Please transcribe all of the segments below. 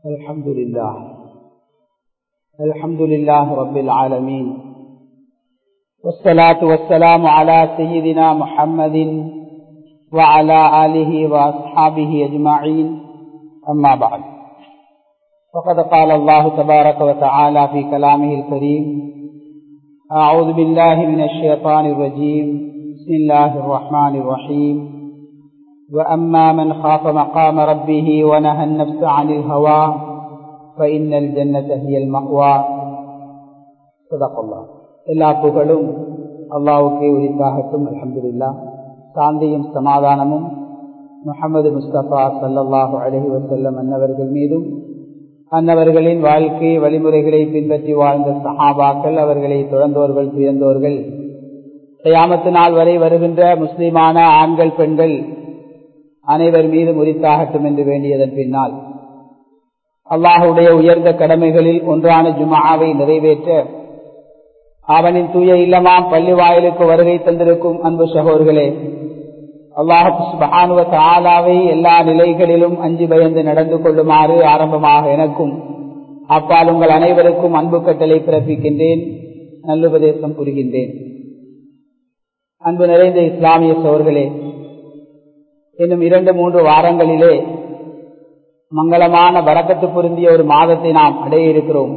الحمد لله الحمد لله رب العالمين والصلاة والسلام على سيدنا محمد وعلى آله وأصحابه أجمعين أما بعد فقد قال الله تبارك وتعالى في كلامه الكريم أعوذ بالله من الشيطان الرجيم بسم الله الرحمن الرحيم وأما من خاف مقام ربه ونهى النفس عن الهوى فإن الجنة هي المأوى صدق الله எல்லா புகழும் அல்லாவுக்கே உரித்தாகட்டும் அலமதுல்லா சாந்தியும் சமாதானமும் முகமது முஸ்தபா சல்லல்லாஹு அலஹி வசல்லம் அன்னவர்கள் மீதும் அன்னவர்களின் வாழ்க்கை வழிமுறைகளை பின்பற்றி வாழ்ந்த சஹாபாக்கள் அவர்களை துறந்தோர்கள் துயர்ந்தோர்கள் கயாமத்து நாள் வரை வருகின்ற முஸ்லிமான ஆண்கள் பெண்கள் அனைவர் மீது முறித்தாகட்டும் என்று வேண்டியதன் பின்னால் அல்லாஹுடைய உயர்ந்த கடமைகளில் ஒன்றான ஜுமாவை நிறைவேற்ற அவனின் தூய இல்லமாம் பள்ளி வாயிலுக்கு வருகை தந்திருக்கும் அன்பு சகோர்களே அல்லாஹு ஆலாவை எல்லா நிலைகளிலும் அஞ்சு பயந்து நடந்து கொள்ளுமாறு ஆரம்பமாக எனக்கும் அப்பால் உங்கள் அனைவருக்கும் அன்பு கட்டளை பிறப்பிக்கின்றேன் நல்லுபதேசம் புரிகின்றேன் அன்பு நிறைந்த இஸ்லாமிய சோர்களே இன்னும் இரண்டு மூன்று வாரங்களிலே மங்களமான வரக்கத்து பொருந்திய ஒரு மாதத்தை நாம் அடைய இருக்கிறோம்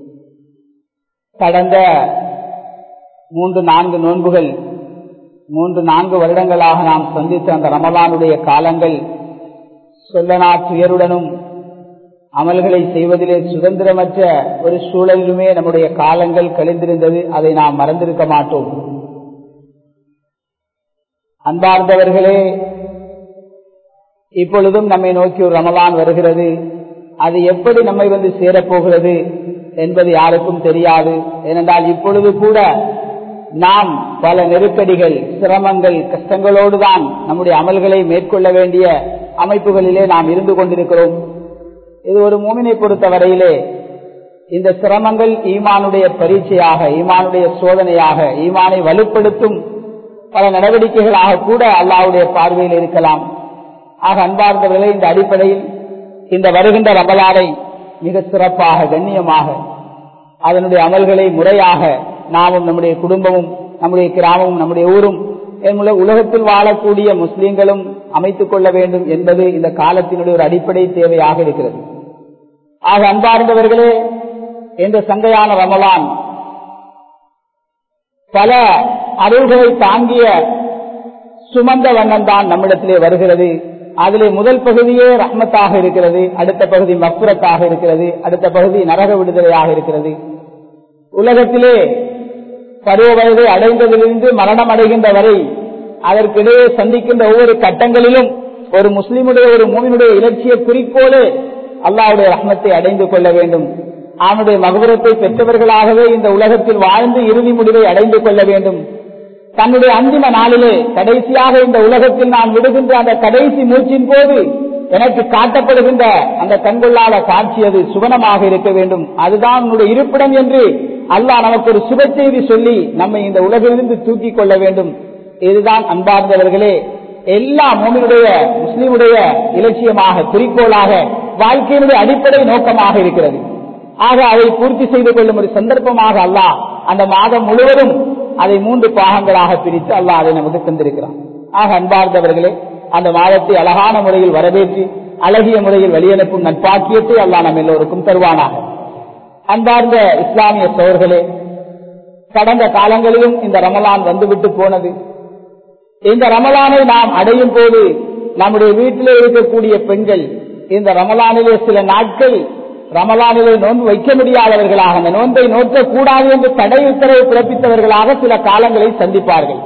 கடந்த மூன்று நான்கு நோன்புகள் மூன்று நான்கு வருடங்களாக நாம் சந்தித்த அந்த ரமலானுடைய காலங்கள் சொல்லனா துயருடனும் அமல்களை செய்வதிலே சுதந்திரமற்ற ஒரு சூழலிலுமே நம்முடைய காலங்கள் கழிந்திருந்தது அதை நாம் மறந்திருக்க மாட்டோம் அன்பார்ந்தவர்களே இப்பொழுதும் நம்மை நோக்கி ஒரு ரமலான் வருகிறது அது எப்படி நம்மை வந்து சேரப்போகிறது என்பது யாருக்கும் தெரியாது ஏனென்றால் இப்பொழுது கூட நாம் பல நெருக்கடிகள் சிரமங்கள் கஷ்டங்களோடு தான் நம்முடைய அமல்களை மேற்கொள்ள வேண்டிய அமைப்புகளிலே நாம் இருந்து கொண்டிருக்கிறோம் இது ஒரு மூமினை பொறுத்த வரையிலே இந்த சிரமங்கள் ஈமானுடைய பரீட்சையாக ஈமானுடைய சோதனையாக ஈமானை வலுப்படுத்தும் பல நடவடிக்கைகளாக கூட அல்லாவுடைய பார்வையில் இருக்கலாம் ஆக அன்பார்ந்தவர்களே இந்த அடிப்படையில் இந்த வருகின்ற ரமலானை மிக சிறப்பாக கண்ணியமாக அதனுடைய அமல்களை முறையாக நாமும் நம்முடைய குடும்பமும் நம்முடைய கிராமமும் நம்முடைய ஊரும் உலகத்தில் வாழக்கூடிய முஸ்லீம்களும் அமைத்துக் கொள்ள வேண்டும் என்பது இந்த காலத்தினுடைய ஒரு அடிப்படை தேவையாக இருக்கிறது ஆக அன்பார்ந்தவர்களே இந்த சங்கையான ரமலான் பல அருள்களை தாங்கிய சுமந்த வண்ணம் தான் நம்மிடத்திலே வருகிறது அதிலே முதல் பகுதியே ரஹ்மத்தாக இருக்கிறது அடுத்த பகுதி மக்குரத்தாக இருக்கிறது அடுத்த பகுதி நரக விடுதலையாக இருக்கிறது உலகத்திலே பருவ வயதை அடைந்ததிலிருந்து மரணம் அடைகின்ற வரை அதற்கிடையே சந்திக்கின்ற ஒவ்வொரு கட்டங்களிலும் ஒரு முஸ்லிமுடைய ஒரு மூவினுடைய இலட்சிய குறிக்கோளே அல்லாவுடைய ரஹ்மத்தை அடைந்து கொள்ள வேண்டும் அவனுடைய மகுபுரத்தை பெற்றவர்களாகவே இந்த உலகத்தில் வாழ்ந்து இறுதி முடிவை அடைந்து கொள்ள வேண்டும் தன்னுடைய அந்திம நாளிலே கடைசியாக இந்த உலகத்தில் நான் விடுகின்ற அந்த கடைசி மூச்சின் போது எனக்கு காட்டப்படுகின்ற அந்த கண்கொள்ளாத காட்சி அது சுவனமாக இருக்க வேண்டும் அதுதான் உன்னுடைய இருப்பிடம் என்று அல்லாஹ் நமக்கு ஒரு சுப செய்தி சொல்லி நம்மை இந்த உலகிலிருந்து தூக்கி கொள்ள வேண்டும் இதுதான் அன்பார்ந்தவர்களே எல்லா மூமினுடைய முஸ்லீமுடைய இலட்சியமாக குறிக்கோளாக வாழ்க்கையினுடைய அடிப்படை நோக்கமாக இருக்கிறது ஆக அதை பூர்த்தி செய்து கொள்ளும் ஒரு சந்தர்ப்பமாக அல்லாஹ் அந்த மாதம் முழுவதும் அதை மூன்று பாகங்களாக பிரித்து அல்லாஹ் அதை நமக்கு தந்திருக்கிறான் ஆக அன்பார்ந்தவர்களே அந்த மாதத்தை அழகான முறையில் வரவேற்று அழகிய முறையில் வெளியனுப்பும் நட்பாக்கியத்தை அல்லாஹ் நம்ம எல்லோருக்கும் தருவானாக அன்பார்ந்த இஸ்லாமிய சோர்களே கடந்த காலங்களிலும் இந்த ரமலான் வந்துவிட்டு போனது இந்த ரமலானை நாம் அடையும் போது நம்முடைய வீட்டிலே இருக்கக்கூடிய பெண்கள் இந்த ரமலானிலே சில நாட்கள் ரமலானிலே நோன்பு வைக்க முடியாதவர்களாக அந்த நோன்பை நோக்க கூடாது என்று தடை உத்தரவு பிறப்பித்தவர்களாக சில காலங்களை சந்திப்பார்கள்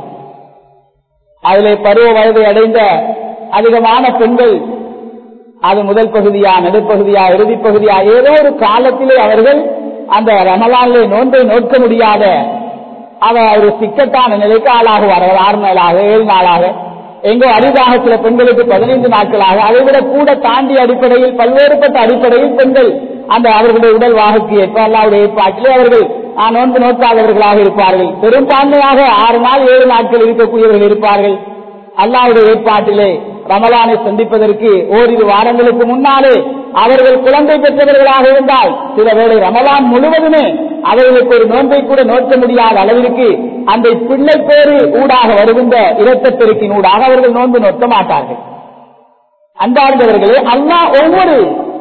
அதிலே பருவ வயதை அடைந்த அதிகமான பெண்கள் அது முதல் பகுதியா நடுப்பகுதியா இறுதி பகுதியா ஏதோ ஒரு காலத்திலே அவர்கள் அந்த ரமலானிலே நோன்பை நோக்க முடியாத அவ ஒரு சிக்கட்டான நிலைக்கு ஆளாகுவார்கள் ஆறு நாளாக ஏழு நாளாக எங்கோ அரிதாக சில பெண்களுக்கு பதினைந்து நாட்களாக அதை விட கூட தாண்டி அடிப்படையில் பல்வேறுபட்ட அடிப்படையில் பெண்கள் அந்த அவர்களுடைய உடல் வாகுக்கு ஏற்ப அல்லாவுடைய ஏற்பாட்டிலே அவர்கள் நோன்பு நோக்காதவர்களாக இருப்பார்கள் பெரும்பான்மையாக ஆறு நாள் ஏழு நாட்கள் இருக்கக்கூடியவர்கள் இருப்பார்கள் அல்லாவுடைய ஏற்பாட்டிலே ரமலானை சந்திப்பதற்கு ஓரிரு வாரங்களுக்கு முன்னாலே அவர்கள் குழந்தை பெற்றவர்களாக இருந்தால் சில வேளை ரமலான் முழுவதுமே அவர்களுக்கு ஒரு நோன்பை கூட நோக்க முடியாத அளவிற்கு அந்த பிள்ளை பேரு ஊடாக வருகின்ற இரத்தப்பெருக்கின் ஊடாக அவர்கள் நோன்பு நோக்க மாட்டார்கள் அன்பார்ந்தவர்களே அல்லாஹ் ஒவ்வொரு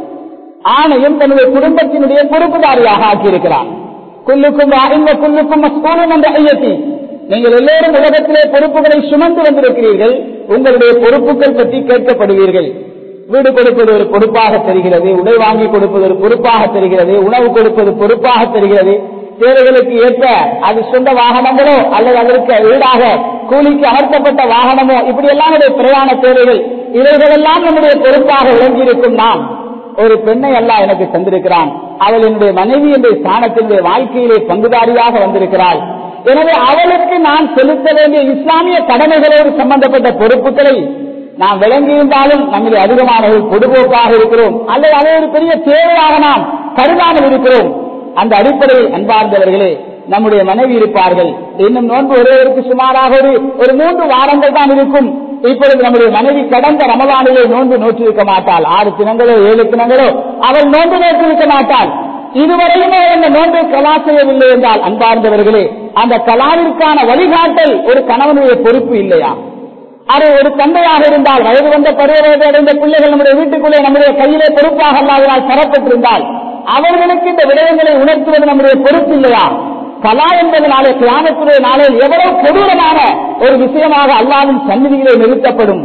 ஆணையும் தன்னுடைய குடும்பத்தினுடைய பொறுப்புதாரியாக ஆக்கியிருக்கிறார் குல்லுக்கும் இந்த குல்லுக்கும் மஸ்கூலும் என்ற ஐயத்தி நீங்கள் எல்லோரும் உலகத்திலே பொறுப்புகளை சுமந்து வந்திருக்கிறீர்கள் உங்களுடைய பொறுப்புகள் பற்றி கேட்கப்படுவீர்கள் வீடு கொடுப்பது ஒரு பொறுப்பாக தெரிகிறது உடை வாங்கி கொடுப்பது ஒரு பொறுப்பாக தெரிகிறது உணவு கொடுப்பது பொறுப்பாக தெரிகிறது தேவைகளுக்கு ஏற்ப அது சொந்த வாகனங்களோ அல்லது அதற்கு ஈடாக கூலிக்கு அமர்த்தப்பட்ட வாகனமோ இப்படி எல்லாம் பிரயாண தேவைகள் இவைகளெல்லாம் நம்முடைய பொறுப்பாக விளங்கியிருக்கும் நாம் ஒரு பெண்ணை எல்லாம் எனக்கு தந்திருக்கிறான் அவள் என்னுடைய மனைவி என்ற ஸ்தானத்தினுடைய வாழ்க்கையிலே பங்குதாரியாக வந்திருக்கிறாள் எனவே அவளுக்கு நான் செலுத்த வேண்டிய இஸ்லாமிய கடமைகளோடு சம்பந்தப்பட்ட பொறுப்புகளை நாம் விளங்கியிருந்தாலும் நம்மில் அதிகமானவர்கள் பொதுபோக்காக இருக்கிறோம் அல்லது அதை ஒரு பெரிய தேவையாக நாம் கருதாமல் இருக்கிறோம் அந்த அடிப்படையில் அன்பார்ந்தவர்களே நம்முடைய மனைவி இருப்பார்கள் இன்னும் நோன்பு ஒருவருக்கு சுமாராக ஒரு ஒரு மூன்று வாரங்கள் தான் இருக்கும் இப்பொழுது நம்முடைய மனைவி கடந்த ரமலானிலே நோன்பு நோற்றிருக்க மாட்டாள் ஆறு தினங்களோ ஏழு தினங்களோ அவள் நோன்பு நோற்றிருக்க மாட்டாள் இதுவரையுமே அந்த நோன்பை கலா செய்யவில்லை என்றால் அன்பார்ந்தவர்களே அந்த கலாவிற்கான வழிகாட்டல் ஒரு கணவனுடைய பொறுப்பு இல்லையா அது ஒரு தந்தையாக இருந்தால் வயது வந்த பருவவயது அடைந்த பிள்ளைகள் நம்முடைய வீட்டுக்குள்ளே நம்முடைய கையிலே பொறுப்பாக அல்லாதனால் தரப்பட்டிருந்தால் அவர்களுக்கு இந்த விடயங்களை உணர்த்துவது நம்முடைய பொறுப்பு இல்லையா கலா என்பது நாளை கிராமத்துடைய நாளில் எவ்வளவு கொடூரமான ஒரு விஷயமாக அல்லாவின் சந்நிதியிலே நிறுத்தப்படும்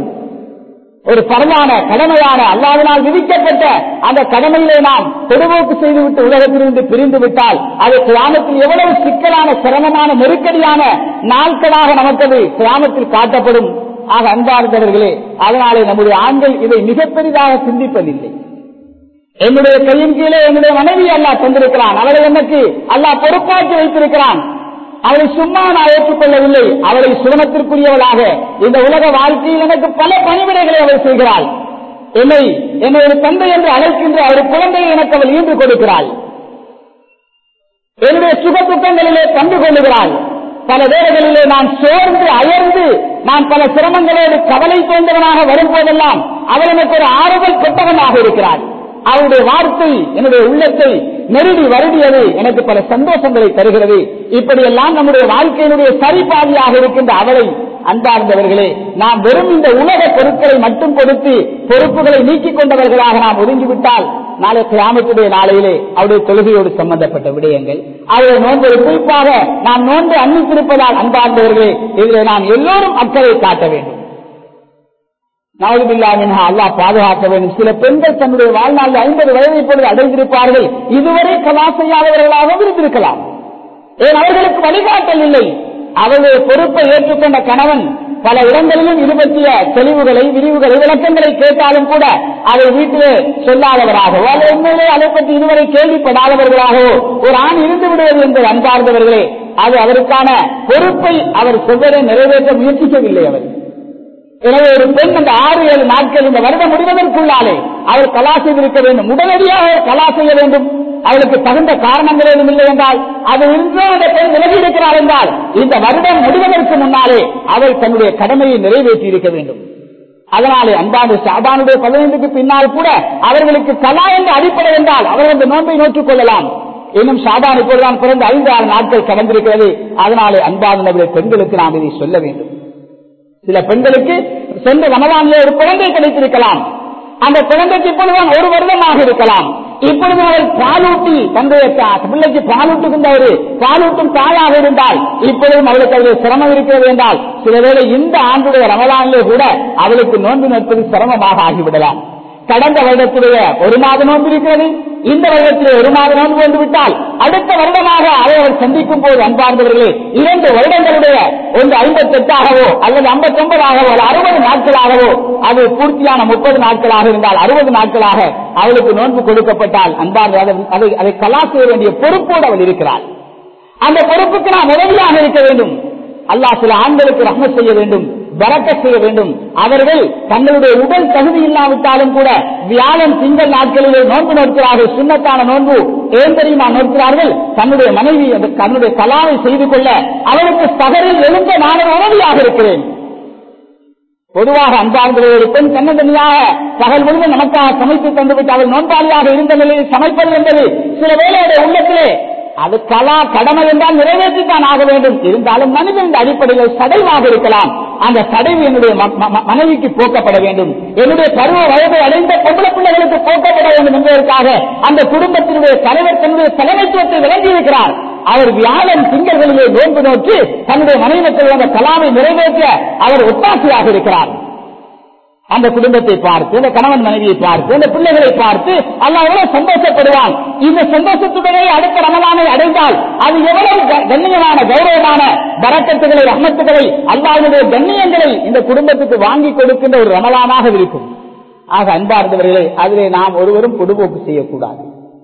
ஒரு பரவான கடமையான அல்லாவினால் விதிக்கப்பட்ட அந்த கடமையிலே நாம் பொதுவோக்கு செய்துவிட்டு உலகத்திலிருந்து பிரிந்து விட்டால் அது கிராமத்தில் எவ்வளவு சிக்கலான சிரமமான நெருக்கடியான நாட்களாக நமக்கு அது கிராமத்தில் காட்டப்படும் ஆக அன்பார்ந்தவர்களே அதனாலே நம்முடைய ஆண்கள் இதை மிக பெரிதாக சிந்திப்பதில்லை என்னுடைய கையின் கீழே என்னுடைய மனைவி அல்லா தந்திருக்கிறான் அவளை எனக்கு அல்லா பொறுப்பாக்கி வைத்திருக்கிறான் அவளை சும்மா நான் ஏற்றுக்கொள்ளவில்லை அவளை சுகமத்திற்குரியவளாக இந்த உலக வாழ்க்கையில் எனக்கு பல பணிவிடைகளை அவள் செய்கிறாள் என்னை என்னை ஒரு தந்தை என்று அழைக்கின்ற ஒரு குழந்தையை எனக்கு அவள் ஈன்று கொடுக்கிறாள் என்னுடைய சுக துக்கங்களிலே பங்கு கொள்ளுகிறாள் பல வேளைகளிலே நான் சோர்ந்து அயர்ந்து நான் பல சிரமங்களோடு கவலை தோன்றவனாக வரும்போதெல்லாம் அவள் எனக்கு ஒரு ஆறுதல் பெற்றவனாக இருக்கிறாள் அவருடைய வார்த்தை என்னுடைய உள்ளத்தை நெருடி வருடியது எனக்கு பல சந்தோஷங்களை தருகிறது இப்படியெல்லாம் நம்முடைய வாழ்க்கையினுடைய சரிபாதியாக இருக்கின்ற அவளை அன்பார்ந்தவர்களே நாம் வெறும் இந்த உலக பொருட்களை மட்டும் கொடுத்து பொறுப்புகளை நீக்கிக் கொண்டவர்களாக நாம் ஒதுங்கிவிட்டால் நாளை கிராமத்துடைய நாளையிலே அவருடைய கொள்கையோடு சம்பந்தப்பட்ட விடயங்கள் அவருடைய நோன்பு குறிப்பாக நாம் நோன்பு அன்னித்திருப்பதால் அன்பார்ந்தவர்களே இதில் நாம் எல்லோரும் அக்கறை காட்ட வேண்டும் நவதுபில்லாமின்ஹா அல்லாஹ் பாதுகாக்க வேண்டும் சில பெண்கள் தன்னுடைய வாழ்நாளில் ஐம்பது வயதை இப்பொழுது அடைந்திருப்பார்கள் இதுவரை கலா செய்யாதவர்களாக இருந்திருக்கலாம் ஏன் அவர்களுக்கு வழிகாட்டல் இல்லை அவருடைய பொறுப்பை ஏற்றுக்கொண்ட கணவன் பல இடங்களிலும் இது பற்றிய தெளிவுகளை விரிவுகளை விளக்கங்களை கேட்டாலும் கூட அதை வீட்டிலே சொல்லாதவராகவோ அல்லது உண்மையிலே அதை பற்றி இதுவரை கேள்விப்படாதவர்களாகவோ ஒரு ஆண் இருந்து விடுவது என்பது அன்பார்ந்தவர்களே அது அவருக்கான பொறுப்பை அவர் செவ்வதை நிறைவேற்ற முயற்சிக்கவில்லை அவர் எனவே ஒரு பெண் அந்த ஆறு ஏழு நாட்கள் இந்த வருடம் முடிவதற்குள்ளாலே அவள் கலா செய்திருக்க வேண்டும் உடனடியாக கலா செய்ய வேண்டும் அவளுக்கு தகுந்த காரணங்கள் ஏதும் இல்லை என்றால் அது இன்றும் அந்த பெண் விலகி இருக்கிறாள் என்றால் இந்த வருடம் முடிவதற்கு முன்னாலே அவள் தன்னுடைய கடமையை நிறைவேற்றி இருக்க வேண்டும் அதனாலே அன்பாண்டு சாபானுடைய பதினைந்துக்கு பின்னால் கூட அவர்களுக்கு கலா என்ற அடிப்படை என்றால் அவர்கள் அந்த நோன்பை நோக்கிக் கொள்ளலாம் இன்னும் சாபான் இப்பொழுதுதான் பிறந்த ஐந்து ஆறு நாட்கள் கடந்திருக்கிறது அதனாலே அன்பான பெண்களுக்கு நாம் இதை சொல்ல வேண்டும் சில பெண்களுக்கு சென்ற ரமதானிலே ஒரு குழந்தை கிடைத்திருக்கலாம் அந்த குழந்தைக்கு இப்பொழுதுதான் ஒரு வருடமாக இருக்கலாம் இப்பொழுது அவள் பாலூட்டி தன்னுடைய பிள்ளைக்கு பாலூட்டுகின்ற ஒரு பாலூட்டும் தாயாக இருந்தால் இப்பொழுதும் அவளுக்கு அதில் சிரமம் இருக்கிறது என்றால் சில வேளை இந்த ஆண்டுடைய ரமதானிலே கூட அவளுக்கு நோன்பு நிற்பது சிரமமாக ஆகிவிடலாம் கடந்த வருடத்துடைய ஒரு மாத நோன்பு இருக்கிறது இந்த வருடத்திலே ஒரு மாத நோன்பு வந்து விட்டால் அடுத்த வருடமாக அதை அவர் சந்திக்கும் போது அன்பார்ந்தவர்களே இரண்டு வருடங்களுடைய ஒன்று ஐம்பத்தி எட்டாகவோ அல்லது ஐம்பத்தி ஒன்பதாகவோ அல்லது அறுபது நாட்களாகவோ அது பூர்த்தியான முப்பது நாட்களாக இருந்தால் அறுபது நாட்களாக அவளுக்கு நோன்பு கொடுக்கப்பட்டால் அன்பார்ந்த அதை அதை கலா செய்ய வேண்டிய பொறுப்போடு அவள் இருக்கிறாள் அந்த பொறுப்புக்கு நாம் உதவியாக இருக்க வேண்டும் அல்லாஹ் சில ஆண்களுக்கு ரஹ்ம செய்ய வேண்டும் வரக்க செய்ய வேண்டும் அவர்கள் தங்களுடைய உடல் தகுதி இல்லாவிட்டாலும் கூட வியாழன் திங்கள் நாட்களிலே நோன்பு நோக்கிறார்கள் சுண்ணத்தான நோன்பு ஏன் தெரியுமா நோக்கிறார்கள் தன்னுடைய மனைவி அந்த தன்னுடைய கலாவை செய்து கொள்ள அவருக்கு சகரில் எழுந்த நான் உதவியாக இருக்கிறேன் பொதுவாக அன்பார்ந்தவர்கள் பெண் தன்னந்தனியாக பகல் முழுவதும் நமக்காக சமைத்து தந்துவிட்டு அவள் நோன்பாளியாக இருந்த நிலையில் சமைப்பது என்பது சில வேலையுடைய உள்ளத்திலே அது கலா கடமை என்றால் நிறைவேற்றித்தான் ஆக வேண்டும் இருந்தாலும் மனிதன் இந்த அடிப்படையில் சடைவாக இருக்கலாம் அந்த சடைவு என்னுடைய ம- ம- மனைவிக்கு போக்கப்பட வேண்டும் என்னுடைய பருவ வயதை அடைந்த பொம்பளை பிள்ளைகளுக்கு போக்கப்பட வேண்டும் என்பதற்காக அந்த குடும்பத்தினுடைய தலைவர் தன்னுடைய தலைமைத்துவத்தை விளங்கியிருக்கிறார் அவர் வியாழன் திங்கள்களிலே நோன்பு நோக்கி தன்னுடைய மனைவி மக்கள் அந்த கலாமை நிறைவேற்ற அவர் ஒத்தாசையாக இருக்கிறார் அந்த குடும்பத்தை பார்த்து அந்த கணவன் மனைவியை பார்த்து அந்த பிள்ளைகளை பார்த்து அல்லாஹ் எவ்வளவு சந்தோஷப்படுவான் இந்த சந்தோஷத்துடனே அடுத்த ரமலானை அடைந்தால் அது எவ்வளவு க- கண்ணியமான கௌரவமான பரக்கத்துகளை ரஹமத்துகளை அல்லாஹ்வுடைய கண்ணியங்களை இந்த குடும்பத்துக்கு வாங்கி கொடுக்கின்ற ஒரு ரமலானாக இருக்கும் ஆக அன்பார்ந்தவர்களே அதிலே நாம் ஒருவரும் பொதுபோக்கு செய்யக்கூடாது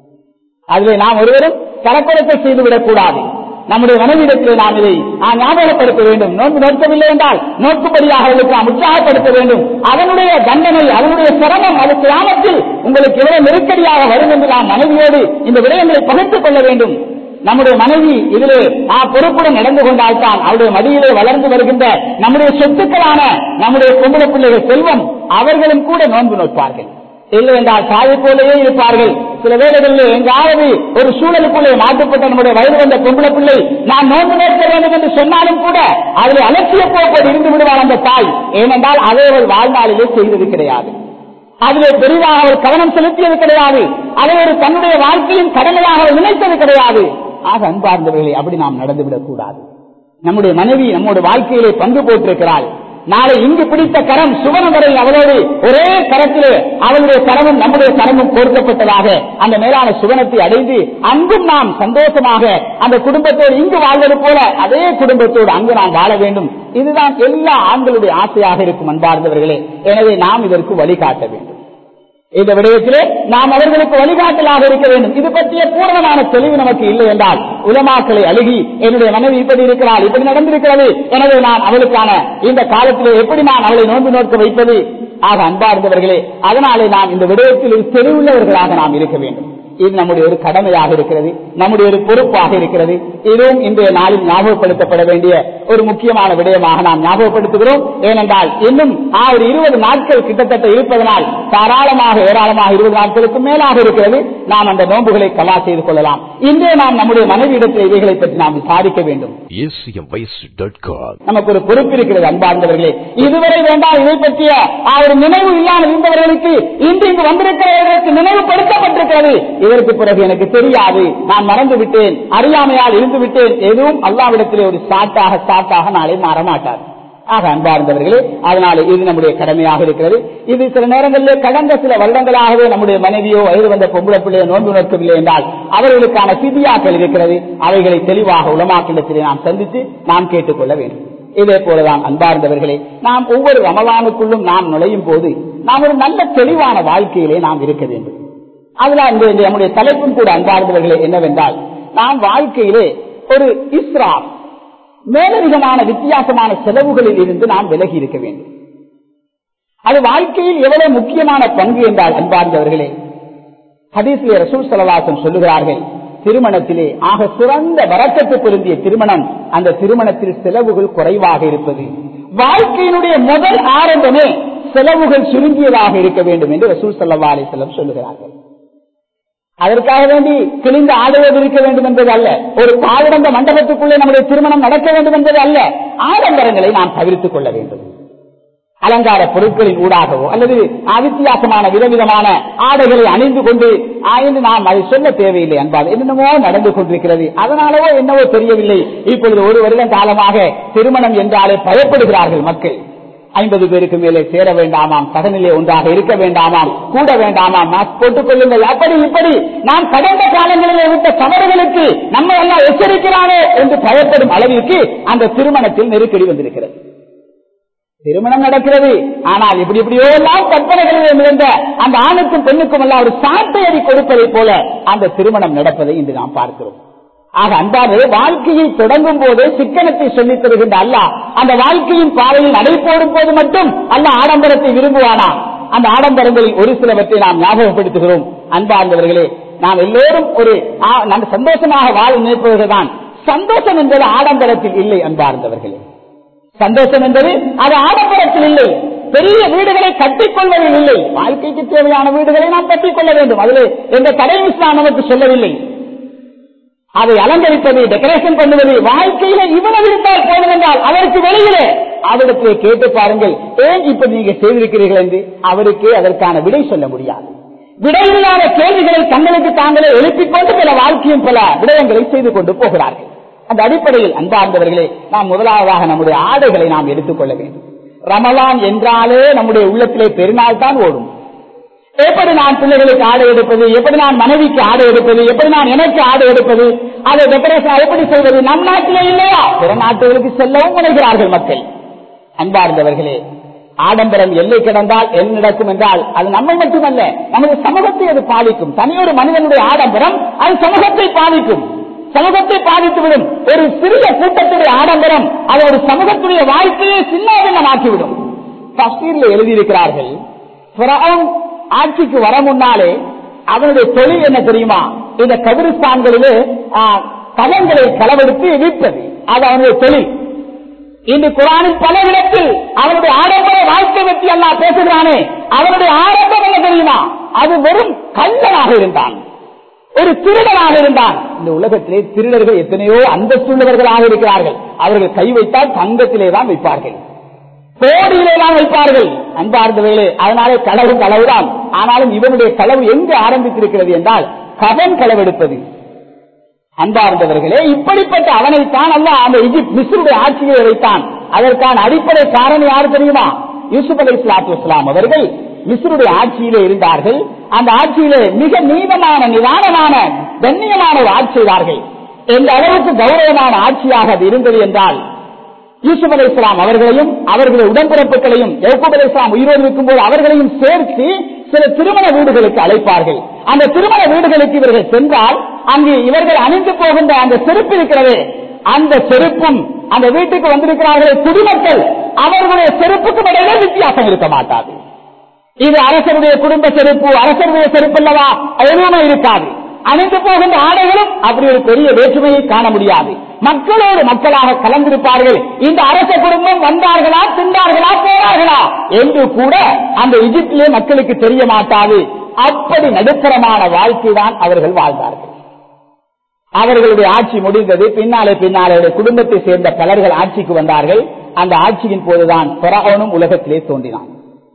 அதிலே நாம் ஒருவரும் கலப்படத்தை செய்துவிடக் கூடாது நம்முடைய மனைவிடத்தில் நாம் இதை நாம் ஞாபகப்படுத்த வேண்டும் நோன்பு நோக்கவில்லை என்றால் நோக்கும்படியாக அவர்களுக்கு நாம் உற்சாகப்படுத்த வேண்டும் அதனுடைய தண்டனை அதனுடைய சிரமம் அது கிராமத்தில் உங்களுக்கு எவ்வளவு நெருக்கடியாக வரும் என்று நாம் மனைவியோடு இந்த விடயங்களை பகிர்ந்து கொள்ள வேண்டும் நம்முடைய மனைவி இதிலே நாம் பொறுப்புடன் நடந்து கொண்டால்தான் அவருடைய மடியிலே வளர்ந்து வருகின்ற நம்முடைய சொத்துக்களான நம்முடைய பொம்பளை பிள்ளைகள் செல்வம் அவர்களும் கூட நோன்பு நோட்பார்கள் இல்லை என்றால் தாயை போலவே இருப்பார்கள் சில வேளைகளில் எங்காவது ஒரு சூழலுக்குள்ளே மாற்றப்பட்ட நம்முடைய வயது வந்த பொம்பளை பிள்ளை நான் நோன்பு நோக்க வேண்டும் என்று சொன்னாலும் கூட அதில் அலட்சிய போக்கோடு இருந்து விடுவார் அந்த தாய் ஏனென்றால் அதை அவள் வாழ்நாளிலே செய்தது கிடையாது அதிலே பெரிதாக அவர் கவனம் செலுத்தியது கிடையாது அதை ஒரு தன்னுடைய வாழ்க்கையின் கடமையாக அவர் நினைத்தது கிடையாது ஆக அன்பார்ந்தவர்களை அப்படி நாம் நடந்துவிடக் கூடாது நம்முடைய மனைவி நம்முடைய வாழ்க்கையிலே பங்கு போட்டிருக்கிறாள் நாளை இங்கு பிடித்த கரம் சுவனம் வரை அவளோடு ஒரே கரத்திலே அவளுடைய கரமும் நம்முடைய கரமும் கோர்க்கப்பட்டதாக அந்த மேலான சுவனத்தை அடைந்து அங்கும் நாம் சந்தோஷமாக அந்த குடும்பத்தோடு இங்கு வாழ்வது போல அதே குடும்பத்தோடு அங்கு நாம் வாழ வேண்டும் இதுதான் எல்லா ஆண்களுடைய ஆசையாக இருக்கும் அன்பார்ந்தவர்களே எனவே நாம் இதற்கு வழிகாட்ட வேண்டும் இந்த விடயத்திலே நாம் அவர்களுக்கு வழிகாட்டலாக இருக்க வேண்டும் இது பற்றிய பூரணமான தெளிவு நமக்கு இல்லை என்றால் உலமாக்களை அழுகி என்னுடைய மனைவி இப்படி இருக்கிறாள் இப்படி நடந்திருக்கிறது எனவே நான் அவளுக்கான இந்த காலத்திலே எப்படி நான் அவளை நோன்பு நோக்க வைப்பது ஆக அன்பார்ந்தவர்களே அதனாலே நாம் இந்த விடயத்தில் தெளிவுள்ளவர்களாக நாம் இருக்க வேண்டும் இது நம்முடைய ஒரு கடமையாக இருக்கிறது நம்முடைய ஒரு பொறுப்பாக இருக்கிறது இதுவும் இன்றைய நாளில் ஞாபகப்படுத்தப்பட வேண்டிய ஒரு முக்கியமான விடயமாக நாம் ஞாபகப்படுத்துகிறோம் ஏனென்றால் இன்னும் ஆ, ஒரு இருபது நாட்கள் கிட்டத்தட்ட இருப்பதனால் தாராளமாக ஏராளமாக இருபது நாட்களுக்கு மேலாக இருக்கிறது நாம் அந்த நோன்புகளை கலா செய்து கொள்ளலாம் இன்றே நாம் நம்முடைய மனைவியிடத்தில் இவைகளை பற்றி நாம் விசாரிக்க வேண்டும் acmvoice.com. நமக்கு ஒரு பொறுப்பு இருக்கிறது அன்பார்ந்தவர்களே இதுவரை வேண்டாம் இதை பற்றிய ஆ, ஒரு நினைவு இல்லாமல் இருந்தவர்களுக்கு இன்று இங்கு வந்திருக்கிறவர்களுக்கு நினைவுபடுத்தப்பட்டிருக்கிறது இதற்கு பிறகு எனக்கு தெரியாது நான் மறந்து விட்டேன் அறியாமையால் இருந்து விட்டேன் எதுவும் அல்லாவிடத்திலே ஒரு சாட்டாக சாட்டாக நாளை மாறமாட்டார் ஆக அன்பார்ந்தவர்களே அதனால இது நம்முடைய கடமையாக இருக்கிறது இது சில நேரங்களிலே கடந்த சில வருடங்களாகவே நம்முடைய மனைவியோ வயது வந்த பொம்பளை பிள்ளையோ நோன்பு நோக்கவில்லை என்றால் அவர்களுக்கான சிதியாக்கள் இருக்கிறது அவைகளை தெளிவாக உலமாக்கிடத்திலே நாம் சந்தித்து நாம் கேட்டுக்கொள்ள வேண்டும் இதே போலதான் அன்பார்ந்தவர்களே நாம் ஒவ்வொரு ரமலானுக்குள்ளும் நாம் நுழையும் போது நாம் ஒரு நல்ல தெளிவான வாழ்க்கையிலே நாம் இருக்க வேண்டும் அதுல இந்த இந்த நம்முடைய தலைப்பும் கூட அன்பார்ந்தவர்களே என்னவென்றால் நாம் வாழ்க்கையிலே ஒரு இஸ்ரா மேலதிகமான வித்தியாசமான செலவுகளில் இருந்து நாம் விலகி இருக்க வேண்டும் அது வாழ்க்கையில் எவ்வளவு முக்கியமான பங்கு என்றால் அன்பார்ந்தவர்களே ஹதீஸ்லே ரசூல் சலவாசம் சொல்லுகிறார்கள் திருமணத்திலே ஆக சிறந்த வரக்கத்து பொருந்திய திருமணம் அந்த திருமணத்தில் செலவுகள் குறைவாக இருப்பது வாழ்க்கையினுடைய முதல் ஆரம்பமே செலவுகள் சுருங்கியதாக இருக்க வேண்டும் என்று ரசூல் சல்லா அலிசல்லம் சொல்லுகிறார்கள் அதற்காக வேண்டி கிழிந்த ஆடையோடு இருக்க வேண்டும் என்பது அல்ல ஒரு பாவிடந்த மண்டபத்துக்குள்ளே நம்முடைய திருமணம் நடக்க வேண்டும் என்பது அல்ல ஆடம்பரங்களை நாம் தவிர்த்துக் கொள்ள வேண்டும் அலங்கார பொருட்களின் ஊடாகவோ அல்லது அவித்தியாசமான விதவிதமான ஆடைகளை அணிந்து கொண்டு ஆய்ந்து நாம் அதை சொல்ல தேவையில்லை என்பால் என்னென்னமோ நடந்து கொண்டிருக்கிறது அதனாலவோ என்னவோ தெரியவில்லை இப்பொழுது ஒரு வருடம் காலமாக திருமணம் என்றாலே பயப்படுகிறார்கள் மக்கள் ஐம்பது பேருக்கு மேலே சேர வேண்டாமாம் கடனிலே ஒன்றாக இருக்க வேண்டாமாம் கூட வேண்டாமாம் மாஸ்க் போட்டுக் கொள்ளுங்கள் அப்படி இப்படி நாம் கடந்த காலங்களிலே விட்ட தவறுகளுக்கு நம்ம எல்லாம் எச்சரிக்கிறானே என்று பயப்படும் அளவிற்கு அந்த திருமணத்தில் நெருக்கடி வந்திருக்கிறது திருமணம் நடக்கிறது ஆனால் இப்படி இப்படியோ எல்லாம் கற்பனைகளிலே மிகுந்த அந்த ஆணுக்கும் பெண்ணுக்கும் எல்லாம் ஒரு சாட்டை அடி கொடுப்பதை போல அந்த திருமணம் நடப்பதை இன்று நாம் பார்க்கிறோம் ஆக அன்பானது வாழ்க்கையை தொடங்கும் போதே சிக்கனத்தை சொல்லித் தருகின்ற அல்லாஹ் அந்த வாழ்க்கையின் பாதையில் நடை போடும் போது மட்டும் அல்ல ஆடம்பரத்தை விரும்புவானா அந்த ஆடம்பரங்களில் ஒரு சிலவற்றை நாம் ஞாபகப்படுத்துகிறோம் அன்பார்ந்தவர்களே நாம் எல்லோரும் ஒரு ஆ- நாம் சந்தோஷமாக வாழ நினைப்பவர்கள் தான் சந்தோஷம் என்பது ஆடம்பரத்தில் இல்லை அன்பார்ந்தவர்களே சந்தோஷம் என்பது அது ஆடம்பரத்தில் இல்லை பெரிய வீடுகளை கட்டிக்கொள்வதில் இல்லை வாழ்க்கைக்கு தேவையான வீடுகளை நாம் கட்டிக்கொள்ள வேண்டும் அதில் எந்த தடையும் இஸ்லாம் நமக்கு சொல்லவில்லை அதை அலங்கரிப்பது டெக்கரேஷன் பண்ணுவது வாழ்க்கையில இவ்வளவு இருந்தால் போதும் என்றால் அவருக்கு வெளியிலே அவரிடத்திலே கேட்டு பாருங்கள் ஏன் இப்ப நீங்க செய்திருக்கிறீர்கள் என்று அவருக்கு அதற்கான விடை சொல்ல முடியாது விடையில்லாத கேள்விகளை தங்களுக்கு தாங்களே எழுப்பிக் கொண்டு பல வாழ்க்கையும் பல விடயங்களை செய்து கொண்டு போகிறார்கள் அந்த அடிப்படையில் அன்பார்ந்தவர்களே நாம் முதலாவதாக நம்முடைய ஆடைகளை நாம் எடுத்துக்கொள்ள வேண்டும் ரமலான் என்றாலே நம்முடைய உள்ளத்திலே பெருநாள் தான் ஓடும் எப்படி நான் பிள்ளைகளுக்கு ஆடை எடுப்பது எப்படி நான் மனைவிக்கு ஆடை எடுப்பது எப்படி நான் எனக்கு ஆடை எடுப்பது அதை டெக்கரேஷன் எப்படி செய்வது நம் நாட்டிலே இல்லையா பிற நாட்டுகளுக்கு செல்லவும் முனைகிறார்கள் மக்கள் அன்பார்ந்தவர்களே ஆடம்பரம் எல்லை கிடந்தால் என்ன நடக்கும் என்றால் அது நம்மை மட்டுமல்ல நமது சமூகத்தை அது பாதிக்கும் தனியொரு மனிதனுடைய ஆடம்பரம் அது சமூகத்தை பாதிக்கும் சமூகத்தை பாதித்துவிடும் ஒரு சிறிய கூட்டத்துடைய ஆடம்பரம் அது ஒரு சமூகத்துடைய வாழ்க்கையை சின்னாபின்னமாக்கிவிடும் தப்சீர்ல எழுதியிருக்கிறார்கள் ஃபிரௌன் ஆட்சிக்கு வர முன்னாலே அவனுடைய தொழில் என்ன தெரியுமா இந்த கபிரிஸ்தான்களிலே கலங்களை களவெடுத்து விற்பது அது அவனுடைய தொழில் இன்று குரானில் பல இடத்தில் அவனுடைய ஆடம்பர வாழ்க்கை பற்றி எல்லாம் பேசுகிறானே அவனுடைய ஆடம்பரம் என்ன தெரியுமா அது வெறும் கல்லனாக இருந்தான் ஒரு திருடனாக இருந்தான் இந்த உலகத்திலே திருடர்கள் எத்தனையோ அந்தஸ்துள்ளவர்களாக இருக்கிறார்கள் அவர்கள் கை வைத்தால் தங்கத்திலே தான் வைப்பார்கள் கோடியிலே தான் வைப்பார்கள் அன்பார்ந்தவர்களே அதனாலே களவு களவுதான் ஆனாலும் இவனுடைய களவு எங்கு ஆரம்பித்திருக்கிறது என்றால் கவன் களவெடுப்பது அன்பார்ந்தவர்களே இப்படிப்பட்ட அவனைத்தான் அல்ல அந்த இஜிப்ட் மிஸ்ருடைய ஆட்சியை வைத்தான் அதற்கான அடிப்படை காரணம் யார் தெரியுமா யூசுப் அலி இஸ்லாத்து இஸ்லாம் அவர்கள் மிஸ்ருடைய ஆட்சியிலே இருந்தார்கள் அந்த ஆட்சியிலே மிக நீளமான நிதானமான கண்ணியமான ஒரு ஆட்சி செய்தார்கள் எந்த அளவுக்கு கௌரவமான ஆட்சியாக அது இருந்தது என்றால் யூசுப் அலி இஸ்லாம் அவர்களையும் அவர்களுடைய உடன்பிறப்புகளையும் யவுப் அலி இஸ்லாம் உயிரோடு இருக்கும் போது அவர்களையும் சேர்த்து சில திருமண வீடுகளுக்கு அழைப்பார்கள் அந்த திருமண வீடுகளுக்கு இவர்கள் சென்றால் அங்கு இவர்கள் அணிந்து போகின்ற அந்த செருப்பு இருக்கிறது அந்த செருப்பும் அந்த வீட்டுக்கு வந்திருக்கிறார்களே குடிமக்கள் அவர்களுடைய செருப்புக்கும் இடையிலே வித்தியாசம் இருக்க மாட்டாது இது அரசருடைய குடும்ப செருப்பு அரசருடைய செருப்பு அல்லவா எதுவுமே இருக்காது அணிந்து போகின்ற ஆடைகளும் அப்படி ஒரு பெரிய வேற்றுமையை காண முடியாது மக்களோடு மக்களாக கலந்திருப்பார்கள் இந்த அரச குடும்பம் வந்தார்களா தின்றார்களா போனார்களா என்று கூட அந்த இஜிப்திலே மக்களுக்கு தெரிய மாட்டாது அப்படி நடுத்தரமான வாழ்க்கை தான் அவர்கள் வாழ்ந்தார்கள் அவர்களுடைய ஆட்சி முடிந்தது பின்னாலே பின்னாலே குடும்பத்தை சேர்ந்த பலர்கள் ஆட்சிக்கு வந்தார்கள் அந்த ஆட்சியின் போதுதான் பொறாவனும் உலகத்திலே தோன்றினான்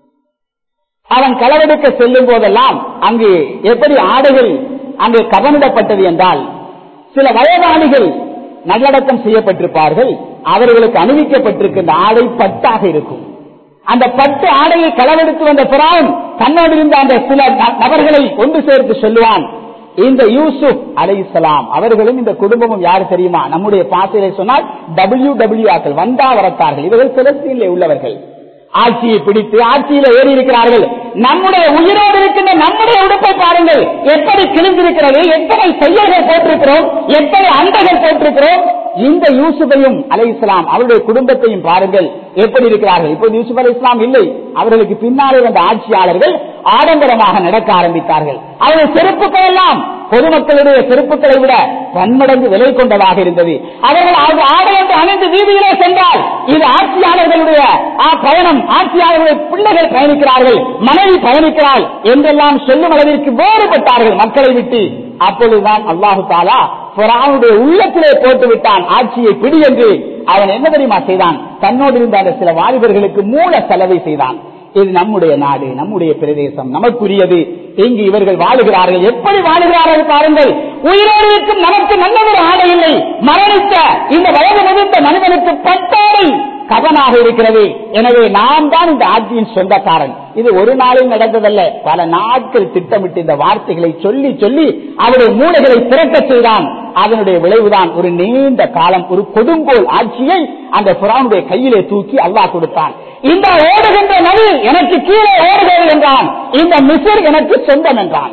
அவன் களவெடுக்க செல்லும் போதெல்லாம் அங்கு எப்படி ஆடைகள் அங்கு கவனிடப்பட்டது என்றால் சில வயதாளிகள் நல்லடக்கம் செய்யப்பட்டிருப்பார்கள் அவர்களுக்கு அணிவிக்கப்பட்டிருக்கின்ற ஆடை பட்டாக இருக்கும் அந்த பட்டு ஆடையை களவெடுத்து வந்த பிறான் தன்னோடு இருந்த அந்த சில நபர்களை ஒன்று சேர்த்து சொல்லுவான் இந்த யூசுப் அலை இஸ்லாம் அவர்களும் இந்த குடும்பமும் யாரு தெரியுமா நம்முடைய பாசையில சொன்னால் டபிள்யூ டபிள்யூ ஆக்கள் வந்தா வரத்தார்கள் இவர்கள் சிலஸ்தீனிலே உள்ளவர்கள் ஆட்சியை பிடித்து ஆட்சியில ஏறி இருக்கிறார்கள் நம்முடைய உயிரோடு இருக்கின்ற நம்முடைய உடுப்பை பாருங்கள் எப்படி கிழிந்திருக்கிறது எத்தனை செயல்கள் போட்டிருக்கிறோம் எத்தனை அண்டைகள் போட்டிருக்கிறோம் இந்த யூசுஃபையும் அலை இஸ்லாம் அவருடைய குடும்பத்தையும் பாருங்கள் எப்படி இருக்கிறார்கள் இப்போது யூசுப் அலை இஸ்லாம் இல்லை அவர்களுக்கு பின்னாலே வந்த ஆட்சியாளர்கள் ஆடம்பரமாக நடக்க ஆரம்பித்தார்கள் அவருடைய செருப்புகள் எல்லாம் பொதுமக்களுடைய செருப்புகளை விட பன்மடங்கு விலை கொண்டதாக இருந்தது அவர்கள் ஆடையொன்று அணிந்து வீதியிலே சென்றால் இது ஆட்சியாளர்களுடைய பயணம் ஆட்சியாளர்களுடைய பிள்ளைகள் பயணிக்கிறார்கள் மனைவி பயணிக்கிறாள் என்றெல்லாம் சொல்லும் அளவிற்கு வேறுபட்டார்கள் மக்களை விட்டு அப்பொழுதுதான் அல்லாஹு தாலா புறாவுடைய உள்ளத்திலே போட்டு விட்டான் ஆட்சியை பிடி என்று அவன் என்ன தெரியுமா செய்தான் தன்னோடு இருந்த அந்த சில வாலிபர்களுக்கு மூல செலவை செய்தான் இது நம்முடைய நாடு நம்முடைய பிரதேசம் நமக்குரியது இங்கு இவர்கள் வாழுகிறார்கள் எப்படி வாழுகிறார்கள் பாருங்கள் உயிரோடு இருக்கும் நமக்கு நல்ல ஒரு ஆடை இல்லை மரணித்த இந்த வயது முதிர்ந்த மனிதனுக்கு பட்டாடை கவனாக இருக்கிறது எனவே நாம் தான் இந்த ஆட்சியின் சொந்தக்காரன் இது ஒரு நாளில் நடந்ததல்ல பல நாட்கள் திட்டமிட்டு இந்த வார்த்தைகளை சொல்லி சொல்லி அவருடைய மூளைகளை திறக்க செய்தான் அதனுடைய விளைவுதான் ஒரு நீண்ட காலம் ஒரு கொடுங்கோல் ஆட்சியை அந்த புறானுடைய கையிலே தூக்கி அல்லாஹ் கொடுத்தான் இந்த ஓடுகின்ற நதி எனக்கு கீழே ஓடுகிறது என்றான் இந்த மிசிர் எனக்கு சொந்தம் என்றான்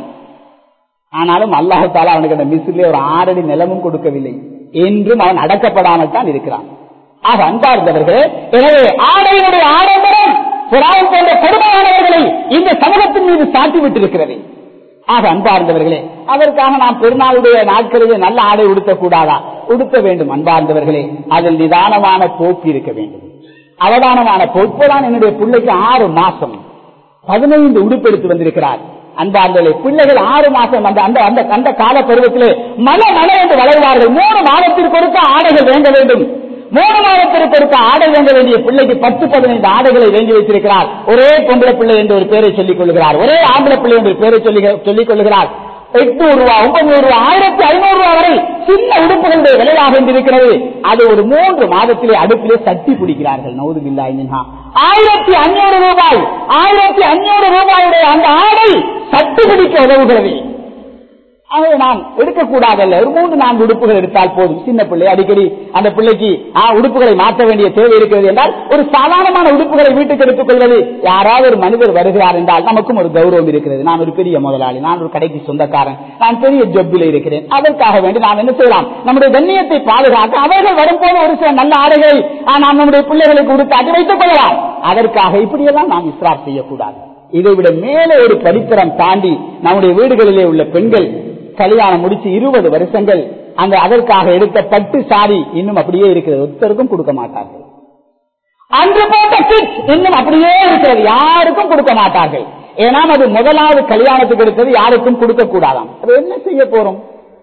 ஆனாலும் அல்லாஹு தாலா அவனுக்கு அந்த மிசிலே ஒரு ஆறடி நிலமும் கொடுக்கவில்லை என்றும் அவன் அடக்கப்படாமல் தான் இருக்கிறான் ஆக அன்பார்ந்தவர்களே எனவே ஆடையினுடைய ஆடம்பரம் புறாவும் போன்ற கொடுமையானவர்களை இந்த சமூகத்தின் மீது சாட்டி விட்டிருக்கிறது ஆக அன்பார்ந்தவர்களே அதற்காக நாம் பெருநாளுடைய நாட்களிலே நல்ல ஆடை உடுத்தக்கூடாதா உடுத்த வேண்டும் அன்பார்ந்தவர்களே அதில் நிதானமான போக்கு இருக்க வேண்டும் அவதானமான பொறுப்புதான் என்னுடைய பிள்ளைக்கு ஆறு மாசம் பதினைந்து உடுப்பு எடுத்து வந்திருக்கிறார் அன்பார்களே பிள்ளைகள் ஆறு மாசம் அந்த அந்த அந்த அந்த கால பருவத்திலே மன மன என்று வளர்வார்கள் மூணு மாதத்திற்கு ஒருக்க ஆடைகள் வேண்ட வேண்டும் மூணு மாதத்திற்கு ஒருக்க ஆடை வேண்ட வேண்டிய பிள்ளைக்கு பத்து பதினைந்து ஆடைகளை வேண்டி வைத்திருக்கிறார் ஒரே பொம்பளை பிள்ளை என்று ஒரு பேரை சொல்லிக் கொள்கிறார் ஒரே ஆம்பளை பிள்ளை என்று ஒரு பேரை சொல்லி சொல்லிக் கொள்கிறார் எட்நூறு ரூபாய் ஒன்பது ரூபாய் ஆயிரத்தி ஐநூறு ரூபாய் வரை சின்ன உடுப்புகளுடைய விலையாக இருக்கிறது அது ஒரு மூன்று மாதத்திலே அடுப்பிலே சட்டி பிடிக்கிறார்கள் நௌதுபில்லா ஆயிரத்தி அஞ்சூறு ரூபாய் ஆயிரத்தி அஞ்சூறு ரூபாயுடைய அந்த ஆடை சட்டி பிடிக்க உதவுகிறது அதை நாம் எடுக்கக்கூடாதல்ல ஒரு மூன்று நான்கு உடுப்புகள் எடுத்தால் போதும் சின்ன பிள்ளை அடிக்கடி அந்த பிள்ளைக்கு ஆ, உடுப்புகளை மாற்ற வேண்டிய தேவை இருக்கிறது என்றால் ஒரு சாதாரணமான உடுப்புகளை வீட்டுக்கு எடுத்துக் கொள்வது யாராவது ஒரு மனிதர் வருகிறார் என்றால் நமக்கும் ஒரு கௌரவம் இருக்கிறது நான் ஒரு பெரிய முதலாளி நான் ஒரு கடைக்கு சொந்தக்காரன் நான் பெரிய ஜொப்பில் இருக்கிறேன் அதற்காக வேண்டி நாம் என்ன செய்யலாம் நம்முடைய கண்ணியத்தை பாதுகாக்க அவர்கள் வரும்போது ஒரு சில நல்ல ஆடைகளை ஆ, நாம் நம்முடைய பிள்ளைகளுக்கு உடுத்தாட்டி வைத்துக் கொள்ளலாம் அதற்காக இப்படியெல்லாம் நாம் இஸ்ராப் செய்யக்கூடாது இதை விட மேலே ஒரு படித்தரம் தாண்டி நம்முடைய வீடுகளிலே உள்ள பெண்கள் கல்யாணம் முடிச்சு இருபது வருஷங்கள் அந்த அதற்காக எடுத்த பட்டு சாரி இன்னும் அப்படியே இருக்கிறது ஒருத்தருக்கும் கொடுக்க மாட்டார்கள் அன்று போட்ட கிட் இன்னும் அப்படியே இருக்கிறது யாருக்கும் கொடுக்க மாட்டார்கள் ஏன்னா அது முதலாவது கல்யாணத்துக்கு எடுத்தது யாருக்கும் கொடுக்க கூடாதாம் அது என்ன செய்ய போறோம்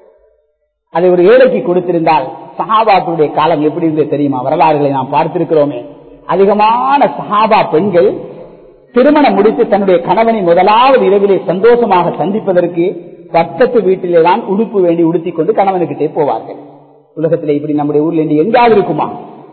அதை ஒரு ஏழைக்கு கொடுத்திருந்தால் சஹாபாக்களுடைய காலம் எப்படி இருந்தது தெரியுமா வரலாறுகளை நாம் பார்த்திருக்கிறோமே அதிகமான சஹாபா பெண்கள் திருமணம் முடித்து தன்னுடைய கணவனை முதலாவது இரவிலே சந்தோஷமாக சந்திப்பதற்கு பக்கத்து வீட்டிலே தான் உடுப்பு வேண்டி உடுத்திக் கொண்டு கணவனுக்கிட்டே போவார்கள் உலகத்திலே இப்படி நம்முடைய ஊர்ல இருந்து எங்காவது இருக்குமா